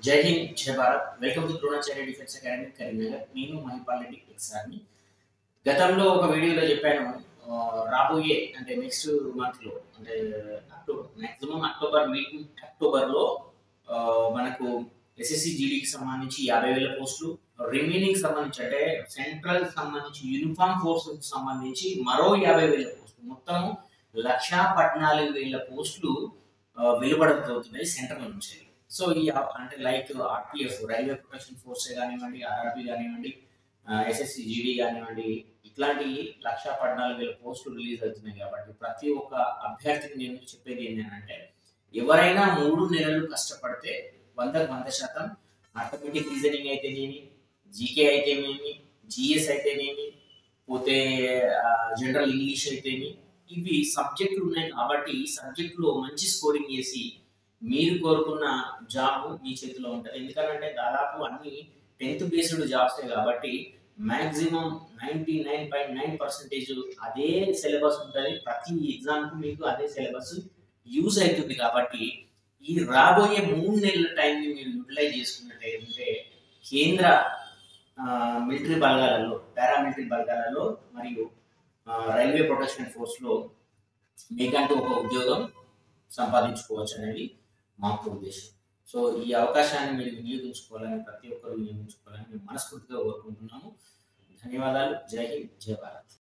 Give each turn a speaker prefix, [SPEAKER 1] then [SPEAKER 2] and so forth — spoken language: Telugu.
[SPEAKER 1] జై Hind Jai Bharat welcome to Dronacharya defence academy Karimnagar నేను మహిపాల్ రెడ్డి ఎక్సార్ని గతంలో ఒక వీడియోలో చెప్పాను ఆ, రాబోయే అంటే నెక్స్ట్ మంత్లో అంటే అక్టోబర్ మ్యాక్సిమం అక్టోబర్ మీట్ అక్టోబర్లో ఆ, మనకు ఎస్ఎస్సి జీడీకి సంబంధించి యాభై వేల పోస్టులు రిమైనింగ్ సంబంధించి అంటే సెంట్రల్ సంబంధించి యూనిఫామ్ ఫోర్సెస్ సంబంధించి మరో యాభై వేల పోస్టులు మొత్తం లక్షా పద్నాలుగు వేల పోస్టులు ఆ, వెలువడబోతున్నాయి సెంట్రల్ నుంచి సో ఈ ఆ- అంటే like RPF railway protection force కానివ్వండి ఆర్ఆర్బి కానివ్వండి ఎస్ఎస్సి జీడీ కానివ్వండి ఇట్లాంటి లక్ష పద్నాలుగు వేల పోస్టులు రిలీజ్ అవుతున్నాయి కాబట్టి ప్రతి ఒక్క అభ్యర్థికి నేను చెప్పేది ఏంటంటే ఎవరైనా మూడు నెలలు కష్టపడితే వందకు వంద శాతం ఆర్థమెటిక్ రీజనింగ్ అయితేనేమి జీకే అయితేనేమి జిఎస్ అయితేనేమి పోతే జనరల్ ఇంగ్లీష్ అయితేనేమి ఇవి సబ్జెక్టులు ఉన్నాయి కాబట్టి ఈ సబ్జెక్టులో మంచి స్కోరింగ్ చేసి మీరు కోరుకున్న జాబ్ మీ చేతిలో ఉంటుంది ఎందుకంటే దాదాపు అన్ని టెన్త్ బేస్డ్ జాబ్స్ కాబట్టి maximum ninety nine point nine percentage అదే సిలబస్ ఉంటుంది ప్రతి ఎగ్జామ్కి మీకు అదే సిలబస్ యూజ్ అవుతుంది కాబట్టి ఈ రాబోయే మూడు నెలల టైంని మీరు యూటిలైజ్ చేసుకున్నట్టయితే కేంద్ర మిలిటరీ బలగాలలో పారామిలిటరీ బలగాలలో మరియు ఆ, రైల్వే ప్రొటెక్షన్ ఫోర్స్లో మీకంటూ ఒక ఉద్యోగం సంపాదించుకోవచ్చు అనేది మాకు ఉద్దేశం సో ఈ అవకాశాన్ని మీరు వినియోగించుకోవాలని ప్రతి ఒక్కరు వినియోగించుకోవాలని మేము మనస్ఫూర్తిగా కోరుకుంటున్నాము ధన్యవాదాలు జై హింద్ జై భారత్